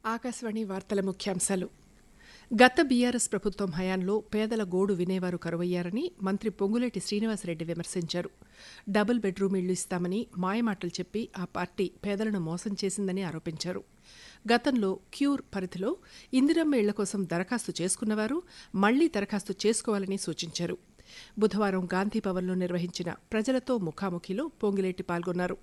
ఆకాశవాణి వార్తల ముఖ్యాంశాలు గత బీఆర్ఎస్ ప్రభుత్వం హయాంలో పేదల గోడు వినేవారు కరువయ్యారని మంత్రి పొంగులేటి శ్రీనివాసరెడ్డి విమర్శించారు డబుల్ బెడ్రూమ్ ఇళ్లు ఇస్తామని మాయమాటలు చెప్పి ఆ పార్టీ పేదలను మోసం చేసిందని ఆరోపించారు గతంలో క్యూర్ పరిధిలో ఇందిరమ్మ ఇళ్ల కోసం దరఖాస్తు చేసుకున్నవారు మళ్లీ దరఖాస్తు చేసుకోవాలని సూచించారు బుధవారం గాంధీభవన్లో నిర్వహించిన ప్రజలతో ముఖాముఖిలో పొంగిలేటి పాల్గొన్నారు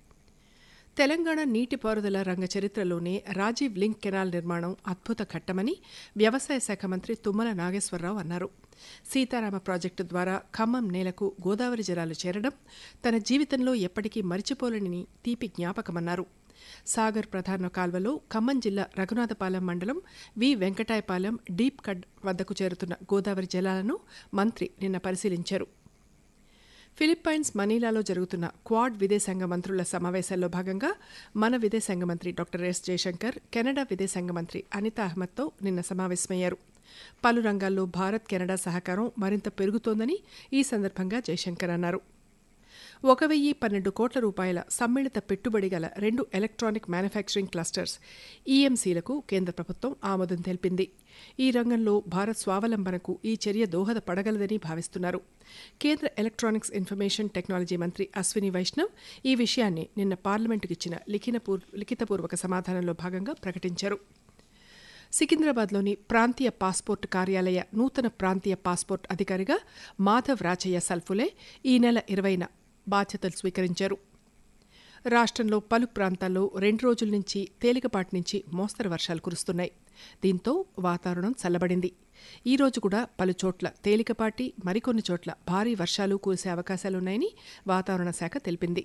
తెలంగాణ నీటిపారుదల రంగ చరిత్రలోనే రాజీవ్ లింక్ కెనాల్ నిర్మాణం అద్భుత ఘట్టమని వ్యవసాయ శాఖ మంత్రి తుమ్మల నాగేశ్వరరావు అన్నారు సీతారామ ప్రాజెక్టు ద్వారా ఖమ్మం నేలకు గోదావరి జలాలు చేరడం తన జీవితంలో ఎప్పటికీ మరిచిపోలేని తీపి జ్ఞాపకమన్నారు సాగర్ ప్రధాన కాల్వలో ఖమ్మం జిల్లా రఘునాథపాలెం మండలం వి వెంకటాయపాలెం డీప్ కడ్ వద్దకు చేరుతున్న గోదావరి జలాలను మంత్రి నిన్న పరిశీలించారు ఫిలిప్పైన్స్ మనీలాలో జరుగుతున్న క్వాడ్ విదేశాంగ మంత్రుల సమావేశాల్లో భాగంగా మన విదేశాంగ మంత్రి డాక్టర్ ఎస్ జయశంకర్ కెనడా విదేశాంగ మంత్రి అనితా అహ్మద్తో నిన్న సమావేశమయ్యారు పలు రంగాల్లో భారత్ కెనడా సహకారం మరింత పెరుగుతోందని ఈ సందర్భంగా జయశంకర్ అన్నారు ఒక వెయ్యి పన్నెండు కోట్ల రూపాయల సమ్మిళిత పెట్టుబడి గల రెండు ఎలక్ట్రానిక్ మ్యానుఫ్యాక్చరింగ్ క్లస్టర్స్ ఈఎంసీలకు కేంద్ర ప్రభుత్వం ఆమోదం తెలిపింది ఈ రంగంలో భారత్ స్వావలంబనకు ఈ చర్య దోహదపడగలదని భావిస్తున్నారు కేంద్ర ఎలక్ట్రానిక్స్ ఇన్ఫర్మేషన్ టెక్నాలజీ మంత్రి అశ్విని వైష్ణవ్ ఈ విషయాన్ని నిన్న పార్లమెంటుకు ఇచ్చిన లిఖితపూర్వక సమాధానంలో భాగంగా ప్రకటించారు సికింద్రాబాద్లోని ప్రాంతీయ పాస్పోర్ట్ కార్యాలయ నూతన ప్రాంతీయ పాస్పోర్ట్ అధికారిగా మాధవ్ రాచయ్య సల్ఫులే ఈ నెల ఇరవైన బాధ్యతలు స్వీకరించారు రాష్ట్రంలో పలు ప్రాంతాల్లో రెండు రోజుల నుంచి తేలికపాటి నుంచి మోస్తరు వర్షాలు కురుస్తున్నాయి దీంతో వాతావరణం చల్లబడింది ఈ రోజు కూడా పలు చోట్ల తేలికపాటి మరికొన్ని చోట్ల భారీ వర్షాలు కురిసే అవకాశాలున్నాయని వాతావరణ శాఖ తెలిపింది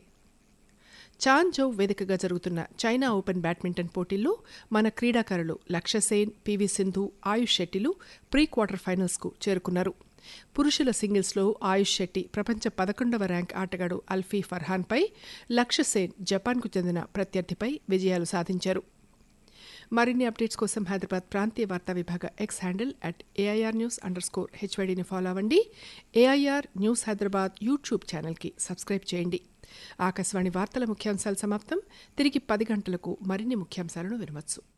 చాన్జౌ వేదికగా జరుగుతున్న చైనా ఓపెన్ బ్యాడ్మింటన్ పోటీల్లో మన క్రీడాకారులు లక్ష్యసేన్ పివి సింధు ఆయుష్ శెట్టిలు ప్రీ క్వార్టర్ ఫైనల్స్కు చేరుకున్నారు పురుషుల సింగిల్స్లో ఆయుష్ శెట్టి ప్రపంచ పదకొండవ ర్యాంక్ ఆటగాడు అల్ఫీ ఫర్హాన్పై లక్ష్యసేన్ జపాన్కు చెందిన ప్రత్యర్థిపై విజయాలు సాధించారు మరిన్ని అప్డేట్స్ కోసం హైదరాబాద్ ప్రాంతీయ వార్తా విభాగ X handle at AIR news underscore హెచ్వైడీని ఫాలో అవ్వండి ఏఐఆర్ న్యూస్ హైదరాబాద్ యూట్యూబ్ ఛానల్కి సబ్స్క్రైబ్ చేయండి ఆకాశవాణి వార్తల ముఖ్యాంశాలు సమాప్తం తిరిగి పది గంటలకు మరిన్ని ముఖ్యాంశాలను వినవచ్చు